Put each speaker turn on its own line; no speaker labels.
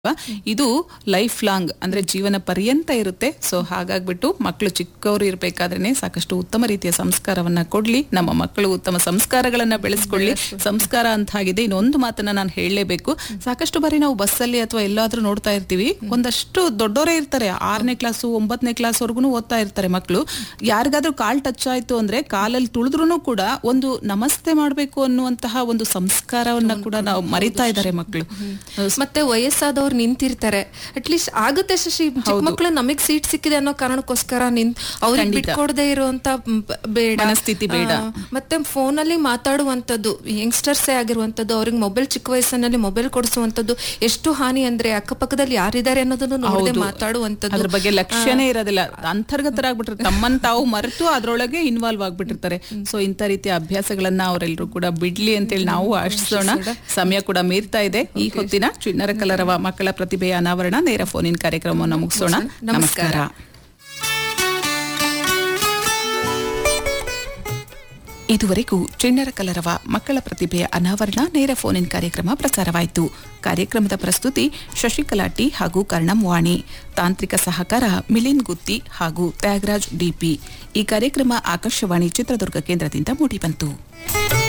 ಇದು life long ಅಂದ್ರೆ ಜೀವನ ಪರ್ಯಂತ ಇರುತ್ತೆ ಸೊ ಹಾಗಾಗ್ಬಿಟ್ಟು ಮಕ್ಕಳು ಚಿಕ್ಕವರು ಇರಬೇಕಾದ್ರೆ ಸಾಕಷ್ಟು ಉತ್ತಮ ರೀತಿಯ ಸಂಸ್ಕಾರವನ್ನ ಕೊಡ್ಲಿ ನಮ್ಮ ಮಕ್ಕಳು ಉತ್ತಮ ಸಂಸ್ಕಾರಗಳನ್ನ ಬೆಳೆಸ್ಕೊಳ್ಳಿ ಸಂಸ್ಕಾರ ಅಂತ ಆಗಿದೆ ಇನ್ನೊಂದು ಮಾತನ್ನ ನಾನು ಹೇಳಲೇಬೇಕು ಸಾಕಷ್ಟು ಬಾರಿ ನಾವು ಬಸ್ಸಲ್ಲಿ ಅಥವಾ ಎಲ್ಲಾದ್ರೂ ನೋಡ್ತಾ ಇರ್ತೀವಿ ಒಂದಷ್ಟು ದೊಡ್ಡವರೇ ಇರ್ತಾರೆ ಆರನೇ ಕ್ಲಾಸು ಒಂಬತ್ತನೇ ಕ್ಲಾಸ್ ವರ್ಗುನು ಓದ್ತಾ ಇರ್ತಾರೆ ಮಕ್ಕಳು ಯಾರಿಗಾದ್ರೂ ಕಾಲ್ ಟಚ್ ಆಯ್ತು ಅಂದ್ರೆ ಕಾಲಲ್ಲಿ ತುಳಿದ್ರೂ ಕೂಡ ಒಂದು ನಮಸ್ತೆ ಮಾಡ್ಬೇಕು ಅನ್ನುವಂತಹ ಒಂದು ಸಂಸ್ಕಾರವನ್ನ ಕೂಡ ನಾವು ಮರಿತಾ ಇದ್ದಾರೆ ಮಕ್ಕಳು
ಮತ್ತೆ ವಯಸ್ಸಾದವ್ರು ನಿಂತಿರ್ತಾರೆ ಅಟ್ಲೀಸ್ಟ್ ಆಗುತ್ತೆ ಶಶಿ ಚಿಕ್ಕ ಮಕ್ಳು ನಮಗ್ ಸೀಟ್ ಸಿಕ್ಕಿದೆ ಅನ್ನೋ ಕಾರಣಕ್ಕೋಸ್ಕರ ನಿಂತ್ ಅವ್ರಿಗೆ
ಖಂಡಿತ.
ಬಿಟ್ಕೊಡದೆ ಇರುವಂತ ಬ- ಬೇಡ
ಮನಸ್ಥಿತಿ ಬೇಡ.
ಆ, ಮತ್ತೆ ಫೋನ್ ಅಲ್ಲಿ ಮಾತಾಡುವಂತದ್ದು ಯಂಗ್ಸ್ಟರ್ಸ್ ಆಗಿರುವಂತದ್ದು ಅವ್ರಿಗೆ ಮೊಬೈಲ್ ಚಿಕ್ಕ ವಯಸ್ಸಿನಲ್ಲಿ ಮೊಬೈಲ್ ಕೊಡಿಸುವಂತದ್ದು ಎಷ್ಟು ಹಾನಿ ಅಂದ್ರೆ ಅಕ್ಕಪಕ್ಕದಲ್ಲಿ ಯಾರಿದ್ದಾರೆ ಅನ್ನೋದನ್ನು ನೋಡದೆ
ಹೌದು.
ಮಾತಾಡುವಂತದ್ದು
ಅದ್ರ ಬಗ್ಗೆ ಲಕ್ಷ್ಯನೇ ಇರೋದಿಲ್ಲ ಅಂತರ್ಗತರಾಗ್ಬಿಟ್ಟಿರ್ತಾರೆ ತಮ್ಮನ್ ತಾವು ಮರೆತು ಅದ್ರೊಳಗೆ ಇನ್ವಾಲ್ವ್ ಆಗ್ಬಿಟ್ಟಿರ್ತಾರೆ ಸೊ ಇಂಥ ರೀತಿಯ ಅಭ್ಯಾಸಗಳನ್ನ ಅವರೆಲ್ಲರೂ ಕೂಡ ಬಿಡ್ಲಿ ಅಂತೇಳಿ ನಾವು ಆಶಿಸೋಣ ಸಮಯ ಕೂಡ ಮೀರ್ತಾ ಇದೆ ಈ ಹೊತ್ತಿನ ಚಿಣ್ಣರ ಕಲರವ ಮಕ್ಕಳ ಪ್ರತಿಭೆಯ ಅನಾವರಣ ನೇರ ಫೋನಿನ್ ಕಾರ್ಯಕ್ರಮವನ್ನು ಮುಗಿಸೋಣ ನಮಸ್ಕಾರ ಇದುವರೆಗೂ ಚಿಣ್ಣರ ಕಲರವ ಮಕ್ಕಳ ಪ್ರತಿಭೆಯ ಅನಾವರಣ ನೇರ ಫೋನ್ ಇನ್ ಕಾರ್ಯಕ್ರಮ ಪ್ರಸಾರವಾಯಿತು ಕಾರ್ಯಕ್ರಮದ ಪ್ರಸ್ತುತಿ ಶಶಿಕಲಾ ಟಿ ಹಾಗೂ ಕರ್ಣಂ ವಾಣಿ ತಾಂತ್ರಿಕ ಸಹಕಾರ ಮಿಲಿನ್ ಗುತ್ತಿ ಹಾಗೂ ತ್ಯಾಗರಾಜ್ ಡಿಪಿ ಈ ಕಾರ್ಯಕ್ರಮ ಆಕಾಶವಾಣಿ ಚಿತ್ರದುರ್ಗ ಕೇಂದ್ರದಿಂದ ಮೂಡಿಬಂತು